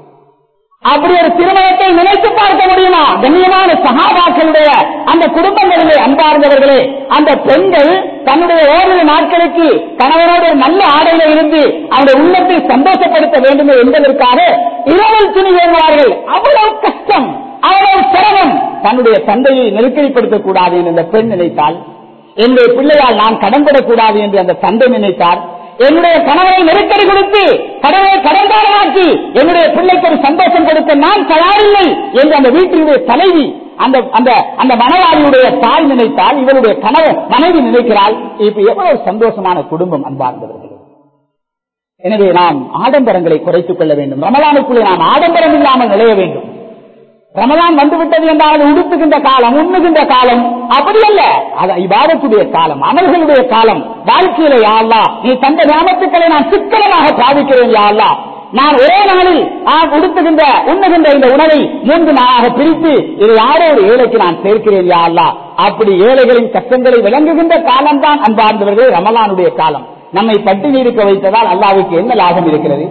அப்படி ஒரு திருமணத்தை நினைத்து பார்க்க முடியுமா கண்ணியமான சகாபாக்களுடைய அந்த குடும்பங்களிலே அன்பார்ந்தவர்களே அந்த பெண்கள் தன்னுடைய ஓரிரு நாட்களுக்கு கணவனோடு ஒரு நல்ல ஆடையில இருந்து அவருடைய உள்ளத்தை சந்தோஷப்படுத்த வேண்டும் என்பதற்காக இரவல் துணி வேண்டுவார்கள் அவ்வளவு கஷ்டம் அவ்வளவு சிரமம் தன்னுடைய தந்தையை நெருக்கடிப்படுத்தக் கூடாது என்று அந்த பெண் நினைத்தால் என்னுடைய பிள்ளையால் நான் கடன்படக்கூடாது என்று அந்த தந்தை நினைத்தார் என்னுடைய கணவனை நெருக்கடி கொடுத்து கடனை கடன்காரனாக்கி என்னுடைய பிள்ளைக்கு ஒரு சந்தோஷம் கொடுக்க நான் தயாரில்லை என்று அந்த வீட்டினுடைய தலைவி அந்த அந்த அந்த மனவாளியுடைய தாய் நினைத்தால் இவருடைய கணவன் மனைவி நினைக்கிறாள் இப்ப எவ்வளவு சந்தோஷமான குடும்பம் அன்பார்ந்தவர்கள் எனவே நாம் ஆடம்பரங்களை குறைத்துக் கொள்ள வேண்டும் ரமலானுக்குள்ளே நாம் ஆடம்பரம் இல்லாமல் நுழைய வேண்டும் ரமலான் வந்துவிட்டது என்றால் உடுத்துகின்ற காலம் உண்ணுகின்ற காலம் அப்படி அல்ல அது இபாதத்துடைய காலம் அமல்களுடைய காலம் வாழ்க்கையில யாழ்லா நீ தந்த ஞாபகத்துக்களை நான் சிக்கனமாக பாதிக்கிறேன் யாழ்லா நான் ஒரே நாளில் நான் உடுத்துகின்ற உண்ணுகின்ற இந்த உணவை மூன்று நாளாக பிரித்து இது யாரோ ஒரு ஏழைக்கு நான் சேர்க்கிறேன் யா அல்லா அப்படி ஏழைகளின் கஷ்டங்களை விளங்குகின்ற காலம்தான் அன்பார்ந்தவர்களே ரமலானுடைய காலம் நம்மை பட்டினி இருக்க வைத்ததால் அல்லாவுக்கு என்ன லாபம் இருக்கிறது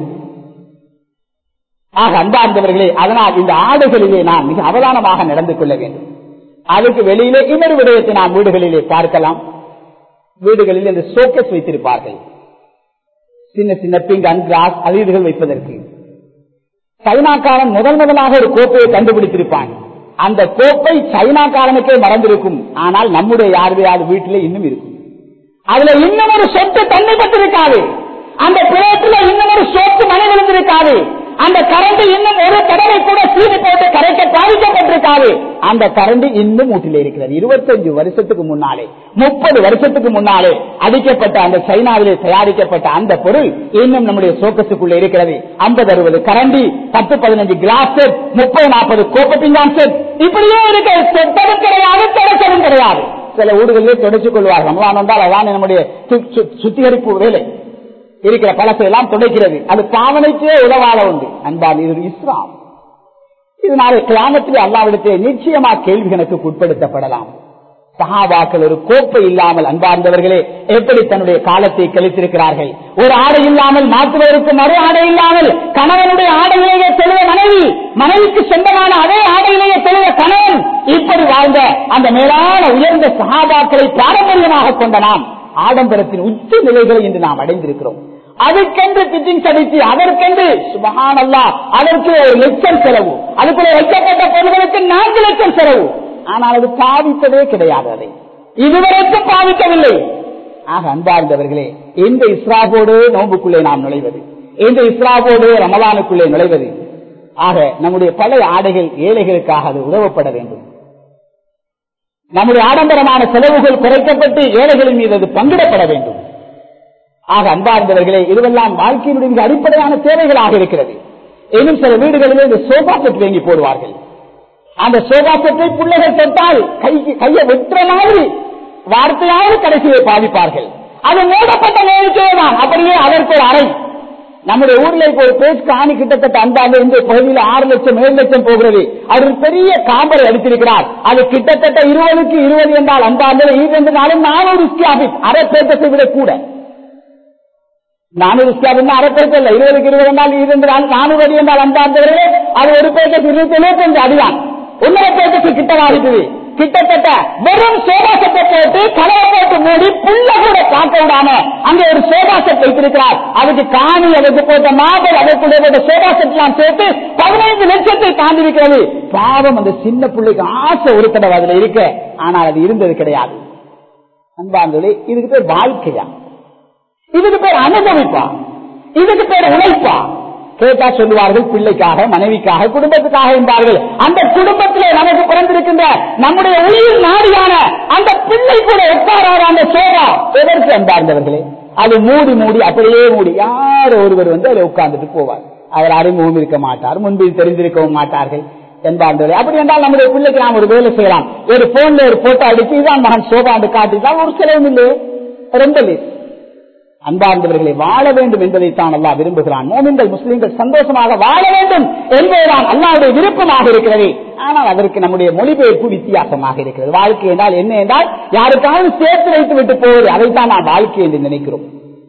ஆக அன்பார்ந்தவர்களே அதனால் இந்த ஆடுகளிலே நாம் மிக அவதானமாக நடந்து கொள்ள வேண்டும் அதுக்கு வெளியிலே இன்னொரு விடயத்தை நாம் வீடுகளிலே பார்க்கலாம் வீடுகளில் இந்த சோக்கஸ் வைத்திருப்பார்கள் சின்ன சின்ன பிங்க் அண்ட் கிராஸ் அலீதுகள் வைப்பதற்கு சைனாக்காரன் முதல் முதலாக ஒரு கோப்பையை கண்டுபிடித்திருப்பான் அந்த கோப்பை சைனாக்காரனுக்கே மறந்திருக்கும் ஆனால் நம்முடைய யாருடையாவது வீட்டிலே இன்னும் இருக்கும் அதுல இன்னும் ஒரு சொத்து தண்ணி பட்டிருக்காது அந்த பிளேட்டில் இன்னும் ஒரு சோப்பு மணி விழுந்திருக்காது அந்த கரண்ட் இன்னும் ஒரு கடலை கூட சீனி போட்டு கரைக்க பாதிக்கப்பட்டிருக்காது அந்த கரண்ட் இன்னும் வீட்டில் இருக்கிறது இருபத்தஞ்சு வருஷத்துக்கு முன்னாலே முப்பது வருஷத்துக்கு முன்னாலே அடிக்கப்பட்ட அந்த சைனாவிலே தயாரிக்கப்பட்ட அந்த பொருள் இன்னும் நம்முடைய சோக்கஸுக்குள்ள இருக்கிறது ஐம்பது அறுபது கரண்டி பத்து பதினஞ்சு கிளாஸ் செட் முப்பது நாற்பது கோப்ப பிங்கான் செட் இப்படியே இருக்க செட்டதும் கிடையாது தொடச்சதும் கிடையாது சில ஊடுகளிலே தொடச்சு கொள்வார்கள் ரமலான் வந்தால் அதான் நம்முடைய சு- சு- சுத்திகரிப்பு வேலை இருக்கிற பழசை எல்லாம் துடைக்கிறது அது பாவனைக்கே உதவாத உண்டு அன்பால் இது ஒரு இஸ்லாம் இதனால கிராமத்தில் அல்லாவிடத்தே நிச்சயமா கேள்வி கணக்கு உட்படுத்தப்படலாம் சஹாபாக்கள் ஒரு கோப்பை இல்லாமல் அன்பார்ந்தவர்களே எப்படி தன்னுடைய காலத்தை கழித்திருக்கிறார்கள் ஒரு ஆடை இல்லாமல் மாற்றுவதற்கு மறு ஆடை இல்லாமல் கணவனுடைய ஆடையிலேயே தெளிவ மனைவி மனைவிக்கு சொந்தமான அதே ஆடையிலேயே தெளிவ கணவன் இப்படி வாழ்ந்த அந்த மேலான உயர்ந்த சஹாபாக்களை பாரம்பரியமாக கொண்ட நாம் ஆடம்பரத்தின் உச்ச நிலைகளை இன்று நாம் அடைந்திருக்கிறோம் அதற்கென்று திட்டிங் சடித்து அதற்கென்று சுபஹானல்லா அதற்கு ஒரு லட்சம் செலவு அதுக்குள்ள வைக்கப்பட்ட பொருள்களுக்கு நான்கு லட்சம் செலவு ஆனால் அது பாதித்ததே கிடையாது அதை இதுவரைக்கும் பாதிக்கவில்லை ஆக அன்பார்ந்தவர்களே இந்த இஸ்ராபோடு நோம்புக்குள்ளே நாம் நுழைவது இந்த இஸ்ராபோடு ரமலானுக்குள்ளே நுழைவது ஆக நம்முடைய பழைய ஆடைகள் ஏழைகளுக்காக அது உதவப்பட வேண்டும் நம்முடைய ஆடம்பரமான செலவுகள் குறைக்கப்பட்டு ஏழைகளின் மீது அது பங்கிடப்பட வேண்டும் ஆக அன்பார்ந்தவர்களே இதுவெல்லாம் வாழ்க்கையினுடைய மிக அடிப்படையான தேவைகளாக இருக்கிறது இன்னும் சில வீடுகளிலே இந்த சோபா செட் வாங்கி போடுவார்கள் அந்த சோபா செட்டை பிள்ளைகள் தொட்டால் கைக்கு கையை வெட்டுற மாதிரி வார்த்தையாவது கடைசியை பாதிப்பார்கள் அது மூடப்பட்ட நேரத்திலே தான் அப்படியே அதற்கு ஒரு அறை நம்முடைய ஊர்ல இப்போ ஒரு பேச்சு காணி கிட்டத்தட்ட அந்த இந்த பகுதியில் ஆறு லட்சம் ஏழு லட்சம் போகிறது அவர் ஒரு பெரிய காம்பரை அடித்திருக்கிறார் அது கிட்டத்தட்ட இருபதுக்கு இருபது என்றால் அந்த ஆண்டு இரண்டு நாளும் நானூறு ஸ்கியாபிட் அரை பேட்டத்தை விட கூட நானூறு ஸ்கியாபிட் அரை பேட்டை இல்லை இருபதுக்கு இருபது என்றால் இரண்டு நாள் நானூறு அடி என்றால் அந்த ஆண்டு அது ஒரு பேட்டத்துக்கு இருபத்தி எழுபத்தஞ்சு அடிதான் ஒன்னரை பேட்டத்துக்கு கிட்ட இருக்குது கிட்டத்தட்ட வெறும் சோபா செட்டை போட்டு கலவை போட்டு மூடி புள்ள கூட பார்க்க விடாம அங்க ஒரு சோபா செட் வைத்திருக்கிறார் அதுக்கு காணி அதுக்கு போட்ட மாபல் அதற்குள்ள போட்ட சோபா செட் எல்லாம் சேர்த்து பதினைந்து லட்சத்தை தாண்டி இருக்கிறது பாவம் அந்த சின்ன பிள்ளைக்கு ஆசை ஒரு தடவை அதுல இருக்க ஆனால் அது இருந்தது கிடையாது அன்பாந்தொழி இதுக்கு பேர் வாழ்க்கையா இதுக்கு பேர் அனுபவிப்பா இதுக்கு பேர் உழைப்பா கேட்டா சொல்லுவார்கள் பிள்ளைக்காக மனைவிக்காக குடும்பத்துக்காக என்பார்கள் அந்த குடும்பத்திலே நமக்கு பிறந்திருக்கின்ற நம்முடைய உயிர் நாடியான அந்த பிள்ளை கூட உட்காராத அந்த சோபா எதற்கு அன்பார்ந்தவர்களே அது மூடி மூடி அப்படியே மூடி யாரோ ஒருவர் வந்து அதில் உட்கார்ந்துட்டு போவார் அவர் அறிமுகம் இருக்க மாட்டார் முன்பில் தெரிந்திருக்கவும் மாட்டார்கள் என்பார்கள் அப்படி என்றால் நம்முடைய பிள்ளைக்கு நாம் ஒரு வேலை செய்யலாம் ஒரு போன்ல ஒரு போட்டோ அடிச்சு இதான் மகன் சோபாண்டு காட்டிதான் ஒரு செலவும் இல்லையே ரொம்ப லேஸ் அன்பார்ந்தவர்களை வாழ வேண்டும் என்பதைத்தான் அல்லா விரும்புகிறான் மோமின்கள் முஸ்லீம்கள் சந்தோஷமாக வாழ வேண்டும் என்பதுதான் அல்லாவுடைய விருப்பமாக இருக்கிறது ஆனால் அதற்கு நம்முடைய மொழிபெயர்ப்பு வித்தியாசமாக இருக்கிறது வாழ்க்கை என்றால் என்ன என்றால் யாருக்காவது சேர்த்து வைத்து விட்டு போவது அதைத்தான் நாம் வாழ்க்கை என்று நினைக்கிறோம்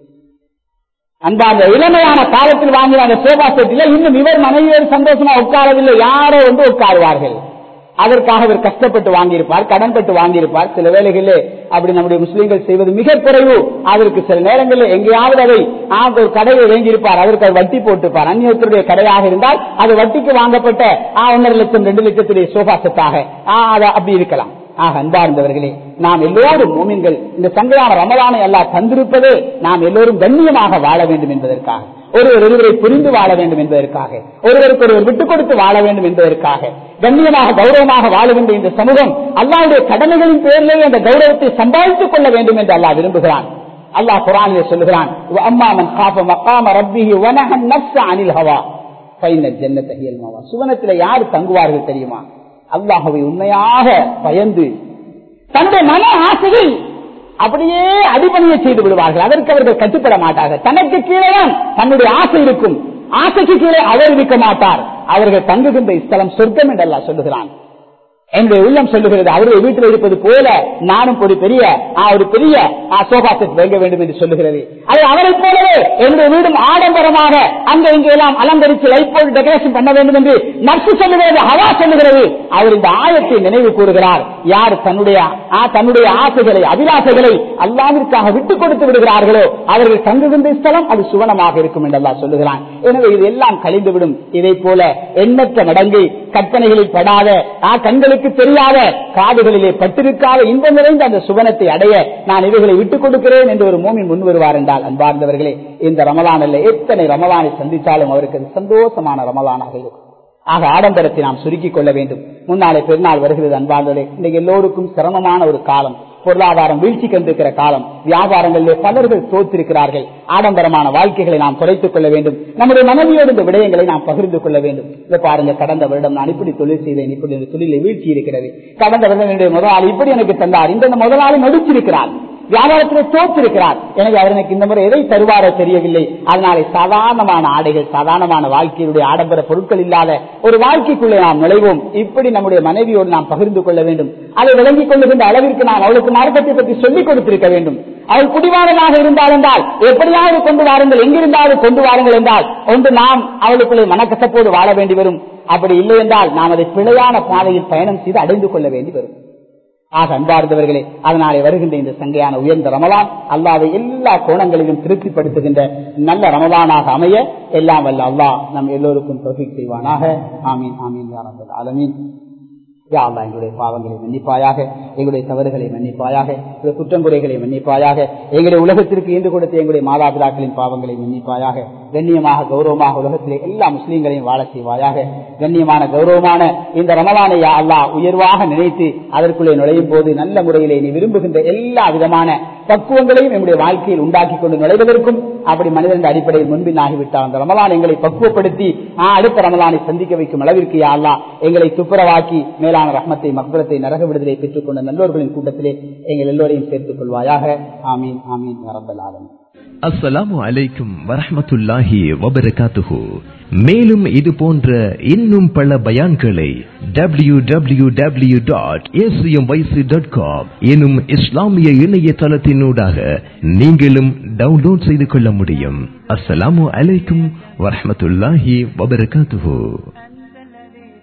அன்பார்ந்த இளமையான காலத்தில் வாங்கின அந்த சோபா செட்டில் இன்னும் இவர் மனைவியர் சந்தோஷமா உட்காரவில்லை யாரோ வந்து உட்காருவார்கள் அதற்காக அவர் கஷ்டப்பட்டு வாங்கியிருப்பார் கடன்பட்டு வாங்கியிருப்பார் சில வேளைகளிலே அப்படி நம்முடைய முஸ்லீம்கள் செய்வது மிக குறைவு அதற்கு சில நேரங்களில் எங்கேயாவது அதை ஒரு கடையை வாங்கியிருப்பார் அதற்கு அவர் வட்டி போட்டுப்பார் அந்நியத்தினுடைய கடையாக இருந்தால் அது வட்டிக்கு வாங்கப்பட்ட ஒன்றரை லட்சம் ரெண்டு லட்சத்துடைய சோபா செட்டாக அப்படி இருக்கலாம் ஆக அன்பார்ந்தவர்களே நாம் எல்லோரும் மூமின்கள் இந்த சங்கையான ரமலானை எல்லாம் தந்திருப்பதே நாம் எல்லோரும் கண்ணியமாக வாழ வேண்டும் என்பதற்காக ஒருவர் ஒருவரை புரிந்து வாழ வேண்டும் என்பதற்காக ஒருவருக்கு ஒருவர் விட்டுக் கொடுத்து வாழ வேண்டும் என்பதற்காக கண்ணியமாக கௌரவமாக வாழுகின்ற இந்த சமூகம் அல்லாவுடைய கடமைகளின் பேரிலேயே அந்த கௌரவத்தை சம்பாதித்துக் கொள்ள வேண்டும் என்று அல்லாஹ் விரும்புகிறான் அல்லாஹ் குரானிலே சொல்லுகிறான் அம்மாமன் காப்ப மக்காம ரப்பிஹி வனஹன் நப்ச அனில் ஹவா பைனல் ஜன்னத் ஹியல் மவா சுவனத்திலே யார் தங்குவார்கள் தெரியுமா அல்லாஹவை உண்மையாக பயந்து தன்னுடைய மன ஆசையில் அப்படியே அடிபணிய செய்து விடுவார்கள் அதற்கு அவர்கள் கட்டுப்பட மாட்டார்கள் தனக்கு கீழே தன்னுடைய ஆசை இருக்கும் ஆசைக்கு கீழே அவர் இருக்க மாட்டார் அவர்கள் தங்குகின்ற ஸ்தலம் சொர்க்கம் என்றெல்லாம் சொல்லுகிறான் என்னுடைய உள்ளம் சொல்லுகிறது அவருடைய வீட்டில் இருப்பது போல நானும் ஒரு பெரிய ஒரு பெரிய சோபா செட் வைக்க வேண்டும் என்று சொல்லுகிறது அது அவரை போலவே என்னுடைய வீடும் ஆடம்பரமாக அங்க இங்கே எல்லாம் அலங்கரித்து லைட் போட்டு டெக்கரேஷன் பண்ண வேண்டும் என்று நர்சு சொல்லுகிறது ஹவா சொல்லுகிறது அவர் இந்த ஆயத்தை நினைவு கூறுகிறார் யார் தன்னுடைய தன்னுடைய ஆசைகளை அபிலாசைகளை அல்லாவிற்காக விட்டுக் கொடுத்து விடுகிறார்களோ அவர்கள் தங்குகின்ற ஸ்தலம் அது சுவனமாக இருக்கும் என்று அல்லா சொல்லுகிறான் எனவே இது எல்லாம் கழிந்துவிடும் இதை போல எண்ணற்ற மடங்கு கற்பனைகளில் படாத கண்களுக்கு தெரியாத காதுகளிலே பட்டிருக்காத இன்பம் நிறைந்த அந்த சுவனத்தை அடைய நான் இவைகளை விட்டுக் கொடுக்கிறேன் என்று ஒரு மூமின் முன் வருவார் என்றால் அன்பார்ந்தவர்களே இந்த ரமலான் அல்ல எத்தனை ரமலானை சந்தித்தாலும் அவருக்கு அது சந்தோஷமான ரமலானாக இருக்கும் ஆக ஆடம்பரத்தை நாம் சுருக்கிக் கொள்ள வேண்டும் முன்னாலே பெருநாள் வருகிறது அன்பார்ந்தவர்களே இன்றைக்கு எல்லோருக்கும் சிரமமான ஒரு காலம் பொருளாதாரம் வீழ்ச்சி கண்டிருக்கிற காலம் வியாபாரங்களிலே பலர்கள் தோற்றிருக்கிறார்கள் ஆடம்பரமான வாழ்க்கைகளை நாம் குறைத்துக் கொள்ள வேண்டும் நம்முடைய மனைவியோடு இந்த விடயங்களை நாம் பகிர்ந்து கொள்ள வேண்டும் இதை பாருங்க கடந்த வருடம் நான் இப்படி தொழில் செய்தேன் இப்படி இந்த தொழிலை வீழ்ச்சி இருக்கிறது கடந்த வருடம் என்னுடைய முதலாளி இப்படி எனக்கு தந்தார் இந்த முதலாளி நடிச்சிருக்கிறார் வியாபாரத்திலே தோற்றிருக்கிறார் எனவே அவர் எனக்கு இந்த முறை எதை தருவாரோ தெரியவில்லை அதனாலே சாதாரணமான ஆடைகள் சாதாரணமான வாழ்க்கையுடைய ஆடம்பர பொருட்கள் இல்லாத ஒரு வாழ்க்கைக்குள்ளே நாம் நுழைவோம் இப்படி நம்முடைய மனைவியோடு நாம் பகிர்ந்து கொள்ள வேண்டும் அதை விளங்கிக் கொள்ளுகின்ற அளவிற்கு நாம் அவளுக்கு மார்க்கத்தை பற்றி சொல்லிக் கொடுத்திருக்க வேண்டும் அவள் குடிவாரமாக இருந்தால் என்றால் எப்படியாவது கொண்டு வாருங்கள் எங்கிருந்தாவது கொண்டு வாருங்கள் என்றால் ஒன்று நாம் அவளுக்குள்ளே மனக்கசப்போடு வாழ வேண்டி வரும் அப்படி இல்லை என்றால் நாம் அதை பிழையான பாதையில் பயணம் செய்து அடைந்து கொள்ள வேண்டி வரும் ஆக அன்பார்ந்தவர்களே அதனாலே வருகின்ற இந்த சங்கையான உயர்ந்த ரமலான் அல்லாவை எல்லா கோணங்களிலும் திருப்திப்படுத்துகின்ற நல்ல ரமலானாக அமைய எல்லாம் வல்ல அல்லாஹ் நம் எல்லோருக்கும் தொகை செய்வானாக ஆமீன் ஆமீன் யாரம்பல் ஆலமீன் யா அல்லா எங்களுடைய பாவங்களை மன்னிப்பாயாக எங்களுடைய தவறுகளை மன்னிப்பாயாக எங்களுடைய குற்றங்குறைகளை மன்னிப்பாயாக எங்களுடைய உலகத்திற்கு ஈண்டு கொடுத்த எங்களுடைய மாதாபிதாக்களின் பாவங்களை மன்னிப்பாயாக கண்ணியமாக கௌரவமாக உலகத்திலே எல்லா முஸ்லீம்களையும் வாழ செய்வாயாக கண்ணியமான கௌரவமான இந்த ரமலானை யா அல்லாஹ் உயர்வாக நினைத்து அதற்குள்ளே நுழையும் போது நல்ல முறையிலே நீ விரும்புகின்ற எல்லா விதமான பக்குவங்களையும் நம்முடைய வாழ்க்கையில் உண்டாக்கி கொண்டு நுழைவதற்கும் அப்படி மனிதன் அடிப்படையில் முன்பின் ஆகிவிட்டால் அந்த ரமலான் எங்களை பக்குவப்படுத்தி ஆ, அடுத்த ரமலானை சந்திக்க வைக்கும் அளவிற்கு யா அல்லாஹ் எங்களை துப்புரவாக்கி மேலான ரஹ்மத்தை மக்பரத்தை நரக விடுதலை பெற்றுக் கொண்ட நல்லோர்களின் கூட்டத்திலே எங்கள் எல்லோரையும் சேர்த்துக் கொள்வாயாக ஆமீன் ஆமீன் ரப்பல் ஆலமீன் அஸ்ஸலாமு அலைக்கும் வரஹ்மத்துல்லாஹி வபரகாத்துஹு மேலும் இது போன்ற இன்னும் பல பயான்களை W W W dot dot com எனும் இஸ்லாமிய இணையதளத்தினூடாக நீங்களும் டவுன்லோட் செய்து கொள்ள முடியும் அஸ்ஸலாமு அலைக்கும் வரஹ்மத்துல்லாஹி வபரகாத்துஹு